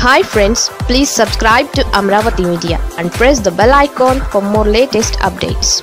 hi friends please subscribe to Amaravati media and press the bell icon for more latest updates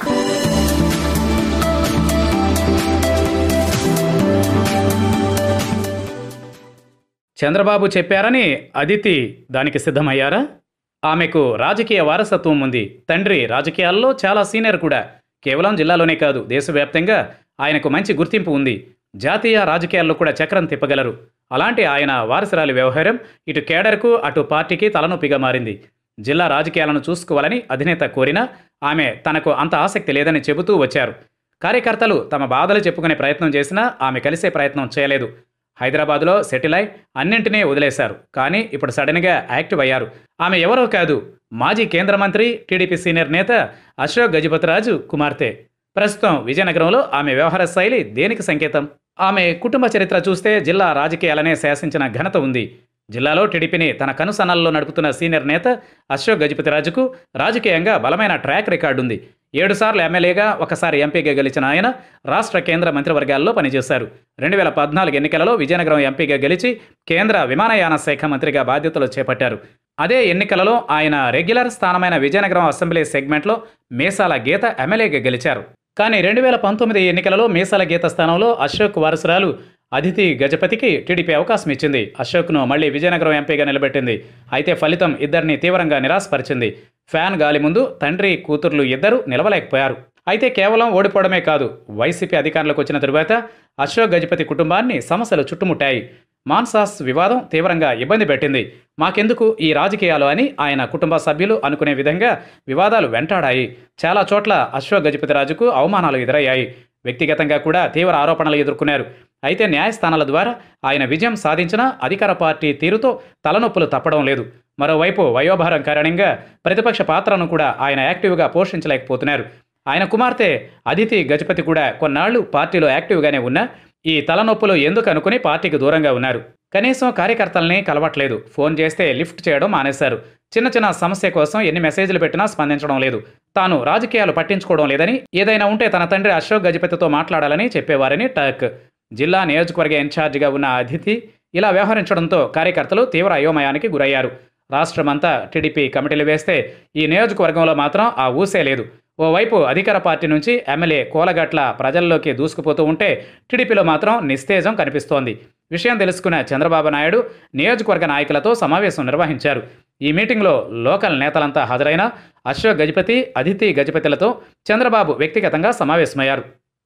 Chandrababu చెప్పారని అదితి దానికి సిద్ధమయ్యారా ఆమెకు రాజకీయ వారసత్వం ఉంది తండ్రి రాజకీయాల్లో చాలా సీనియర్ కూడా కేవలం జిల్లాలోనే కాదు దేశవ్యాప్తంగా ఆయనకు మంచి గుర్తింపు ఉంది జాతీయ రాజకీయాల్లో కూడా చక్రం తిప్పగలరు అలాంటి ఆయన వారసురాలి వ్యవహారం ఇటు కేడర్కు అటు పార్టీకి తలనొప్పిగా మారింది జిల్లా రాజకీయాలను చూసుకోవాలని అధినేత కోరినా ఆమె తనకు అంత ఆసక్తి లేదని చెబుతూ వచ్చారు కార్యకర్తలు తమ బాధలు చెప్పుకునే ప్రయత్నం చేసినా ఆమె కలిసే ప్రయత్నం చేయలేదు హైదరాబాద్లో సెటిల్ అయి అన్నింటినీ వదిలేశారు కానీ ఇప్పుడు సడన్గా యాక్టివ్ అయ్యారు ఆమె ఎవరో కాదు మాజీ కేంద్ర మంత్రి టీడీపీ సీనియర్ నేత అశోక్ గజపతిరాజు కుమార్తె ప్రస్తుతం విజయనగరంలో ఆమె వ్యవహార శైలి దేనికి సంకేతం ఆమె కుటుంబ చరిత్ర చూస్తే జిల్లా రాజకీయాలనే శాసించిన ఘనత ఉంది జిల్లాలో టీడీపీని తన కనుసన్నల్లో నడుపుతున్న సీనియర్ నేత అశోక్ గజపతిరాజుకు రాజకీయంగా బలమైన ట్రాక్ రికార్డు ఉంది ఏడుసార్లు ఎమ్మెల్యేగా ఒకసారి ఎంపీగా గెలిచిన ఆయన రాష్ట్ర కేంద్ర మంత్రివర్గాల్లో పనిచేశారు రెండు వేల పద్నాలుగు ఎన్నికలలో విజయనగరం ఎంపీగా గెలిచి కేంద్ర విమానయాన శాఖ మంత్రిగా బాధ్యతలు చేపట్టారు అదే ఎన్నికలలో ఆయన రెగ్యులర్ స్థానమైన విజయనగరం అసెంబ్లీ సెగ్మెంట్లో మీసాల గీత ఎమ్మెల్యేగా గెలిచారు కానీ రెండు వేల పంతొమ్మిది ఎన్నికలలో మీసాల గీత స్థానంలో అశోక్ వారసురాలు అదితి గజపతికి టీడీపీ అవకాశం ఇచ్చింది అశోక్ను మళ్లీ విజయనగరం ఎంపీగా నిలబెట్టింది అయితే ఫలితం ఇద్దరిని తీవ్రంగా నిరాశపరిచింది ఫ్యాన్ గాలి ముందు తండ్రి కూతుర్లు ఇద్దరు నిలవలేకపోయారు అయితే కేవలం ఓడిపోవడమే కాదు వైసీపీ అధికారంలోకి వచ్చిన తరువాత అశోక్ గజపతి కుటుంబాన్ని సమస్యలు చుట్టుముట్టాయి మాన్సాస్ వివాదం తీవ్రంగా ఇబ్బంది పెట్టింది మాకెందుకు ఈ రాజకీయాలు అని ఆయన కుటుంబ సభ్యులు అనుకునే విధంగా వివాదాలు వెంటాడాయి చాలా చోట్ల అశ్వక్ గజపతిరాజుకు అవమానాలు ఎదురయ్యాయి వ్యక్తిగతంగా కూడా తీవ్ర ఆరోపణలు ఎదుర్కొన్నారు అయితే న్యాయస్థానాల ద్వారా ఆయన విజయం సాధించిన అధికార పార్టీ తీరుతో తలనొప్పులు తప్పడం లేదు మరోవైపు వయోభారం కారణంగా ప్రతిపక్ష పాత్రను కూడా ఆయన యాక్టివ్గా పోషించలేకపోతున్నారు ఆయన కుమార్తె అదితి గజపతి కూడా కొన్నాళ్లు పార్టీలో యాక్టివ్గానే ఉన్నా ఈ తలనొప్పులు ఎందుకు అనుకుని పార్టీకి దూరంగా ఉన్నారు కనీసం కార్యకర్తల్ని కలవట్లేదు ఫోన్ చేస్తే లిఫ్ట్ చేయడం మానేశారు చిన్న చిన్న సమస్య కోసం ఎన్ని మెసేజ్లు పెట్టినా స్పందించడం లేదు తాను రాజకీయాలు పట్టించుకోవడం లేదని ఏదైనా ఉంటే తన తండ్రి అశోక్ గజపతితో మాట్లాడాలని చెప్పేవారని టాక్ జిల్లా నియోజకవర్గ ఇన్ఛార్జిగా ఉన్న అతిథి ఇలా వ్యవహరించడంతో కార్యకర్తలు తీవ్ర అయోమయానికి గురయ్యారు రాష్ట్రమంతా టీడీపీ కమిటీలు వేస్తే ఈ నియోజకవర్గంలో మాత్రం ఆ ఊసే లేదు ఓవైపు అధికార పార్టీ నుంచి ఎమ్మెల్యే కోలగట్ల ప్రజల్లోకి దూసుకుపోతూ ఉంటే టీడీపీలో మాత్రం నిస్తేజం కనిపిస్తోంది విషయం తెలుసుకున్న చంద్రబాబు నాయుడు నియోజకవర్గ నాయకులతో సమావేశం నిర్వహించారు ఈ మీటింగ్లో లోకల్ నేతలంతా హాజరైన అశోక్ గజపతి అదితి గజపతిలతో చంద్రబాబు వ్యక్తిగతంగా సమావేశమయ్యారు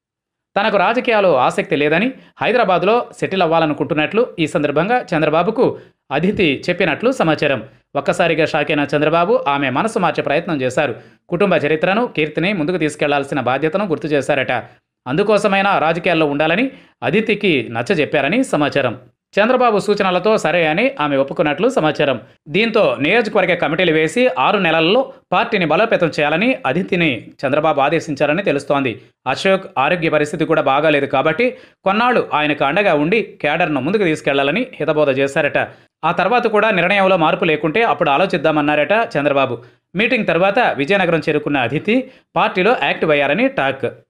తనకు రాజకీయాలు ఆసక్తి లేదని హైదరాబాద్లో సెటిల్ అవ్వాలనుకుంటున్నట్లు ఈ సందర్భంగా చంద్రబాబుకు అదితి చెప్పినట్లు సమాచారం ఒక్కసారిగా షాకైన చంద్రబాబు ఆమె మనసు మార్చే ప్రయత్నం చేశారు కుటుంబ చరిత్రను కీర్తిని ముందుకు తీసుకెళ్లాల్సిన బాధ్యతను గుర్తు చేశారట అందుకోసమైనా రాజకీయాల్లో ఉండాలని అదితికి నచ్చజెప్పారని సమాచారం చంద్రబాబు సూచనలతో సరే అని ఆమె ఒప్పుకున్నట్లు సమాచారం దీంతో నియోజకవర్గ కమిటీలు వేసి ఆరు నెలల్లో పార్టీని బలోపేతం చేయాలని అదితిని చంద్రబాబు ఆదేశించారని తెలుస్తోంది అశోక్ ఆరోగ్య పరిస్థితి కూడా బాగాలేదు కాబట్టి కొన్నాళ్లు ఆయనకు అండగా ఉండి కేడర్ను ముందుకు తీసుకెళ్లాలని హితబోధ చేశారట ఆ తర్వాత కూడా నిర్ణయంలో మార్పు లేకుంటే అప్పుడు ఆలోచిద్దామన్నారట చంద్రబాబు మీటింగ్ తర్వాత విజయనగరం చేరుకున్న అదితి పార్టీలో యాక్టివ్ అయ్యారని టాక్